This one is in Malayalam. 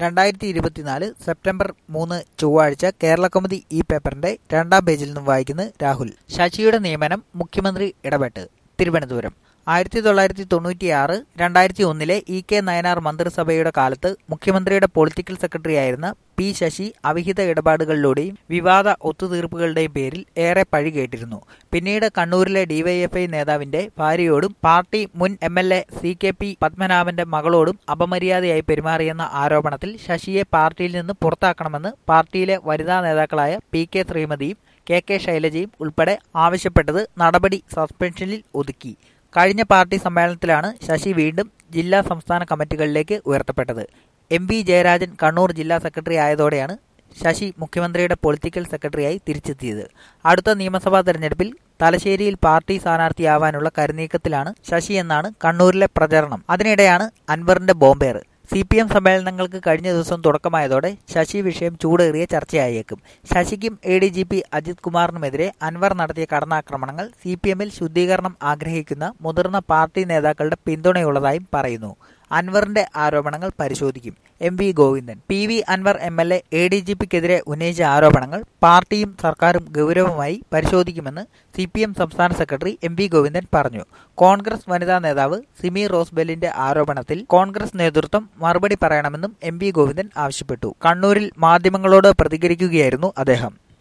രണ്ടായിരത്തി ഇരുപത്തിനാല് സെപ്റ്റംബർ മൂന്ന് ചൊവ്വാഴ്ച കേരള കൗമുദി ഈ പേപ്പറിന്റെ രണ്ടാം പേജിൽ നിന്നും വായിക്കുന്നത് രാഹുൽ ശശിയുടെ നിയമനം മുഖ്യമന്ത്രി ഇടപെട്ട് തിരുവനന്തപുരം ആയിരത്തി തൊള്ളായിരത്തി തൊണ്ണൂറ്റിയാറ് രണ്ടായിരത്തി ഒന്നിലെ ഇ കെ നയനാർ മന്ത്രിസഭയുടെ കാലത്ത് മുഖ്യമന്ത്രിയുടെ പൊളിറ്റിക്കൽ സെക്രട്ടറിയായിരുന്ന പി ശശി അവിഹിത ഇടപാടുകളിലൂടെയും വിവാദ ഒത്തുതീർപ്പുകളുടെയും പേരിൽ ഏറെ പഴി കേട്ടിരുന്നു പിന്നീട് കണ്ണൂരിലെ ഡിവൈഎഫ്ഐ നേതാവിന്റെ ഭാര്യയോടും പാർട്ടി മുൻ M L A C K P പത്മനാഭന്റെ മകളോടും അപമര്യാദയായി പെരുമാറിയെന്ന ആരോപണത്തിൽ ശശിയെ പാർട്ടിയിൽ നിന്ന് പുറത്താക്കണമെന്ന് പാർട്ടിയിലെ വനിതാ നേതാക്കളായ പി കെ ശ്രീമതിയും കെ കെ ശൈലജയും ഉൾപ്പെടെ ആവശ്യപ്പെട്ടത് നടപടി സസ്പെൻഷനിൽ ഒതുക്കി കഴിഞ്ഞ പാർട്ടി സമ്മേളനത്തിലാണ് ശശി വീണ്ടും ജില്ലാ സംസ്ഥാന കമ്മിറ്റികളിലേക്ക് ഉയർത്തപ്പെട്ടത് എം വി ജയരാജൻ കണ്ണൂർ ജില്ലാ സെക്രട്ടറി ആയതോടെയാണ് ശശി മുഖ്യമന്ത്രിയുടെ പൊളിറ്റിക്കൽ സെക്രട്ടറിയായി തിരിച്ചെത്തിയത് അടുത്ത നിയമസഭാ തെരഞ്ഞെടുപ്പിൽ തലശ്ശേരിയിൽ പാർട്ടി സ്ഥാനാർത്ഥിയാവാനുള്ള കരുനീക്കത്തിലാണ് ശശി എന്നാണ് കണ്ണൂരിലെ പ്രചരണം അതിനിടെയാണ് അൻവറിന്റെ ബോംബേർ സി പി എം സമ്മേളനങ്ങൾക്ക് കഴിഞ്ഞ ദിവസം തുടക്കമായതോടെ ശശി വിഷയം ചൂടേറിയ ചർച്ചയായേക്കും ശശിക്കും A D G P Ajith കുമാറിനുമെതിരെ അൻവർ നടത്തിയ കടന്നാക്രമണങ്ങൾ സി പി എമ്മിൽ ശുദ്ധീകരണം ആഗ്രഹിക്കുന്ന മുതിർന്ന പാർട്ടി നേതാക്കളുടെ പിന്തുണയുള്ളതായും പറയുന്നു അൻവറിന്റെ ആരോപണങ്ങൾ പരിശോധിക്കും M V Govindan P V Anvar M L A A D G പിക്കെതിരെ ഉന്നയിച്ച ആരോപണങ്ങൾ പാർട്ടിയും സർക്കാരും ഗൗരവമായി പരിശോധിക്കുമെന്ന് സി പി എം സംസ്ഥാന സെക്രട്ടറി എം വി ഗോവിന്ദൻ പറഞ്ഞു കോൺഗ്രസ് വനിതാ നേതാവ് സിമി റോസ്ബെല്ലിന്റെ ആരോപണത്തിൽ കോൺഗ്രസ് നേതൃത്വം മറുപടി പറയണമെന്നും എം വി ഗോവിന്ദൻ ആവശ്യപ്പെട്ടു കണ്ണൂരിൽ മാധ്യമങ്ങളോട് പ്രതികരിക്കുകയായിരുന്നു അദ്ദേഹം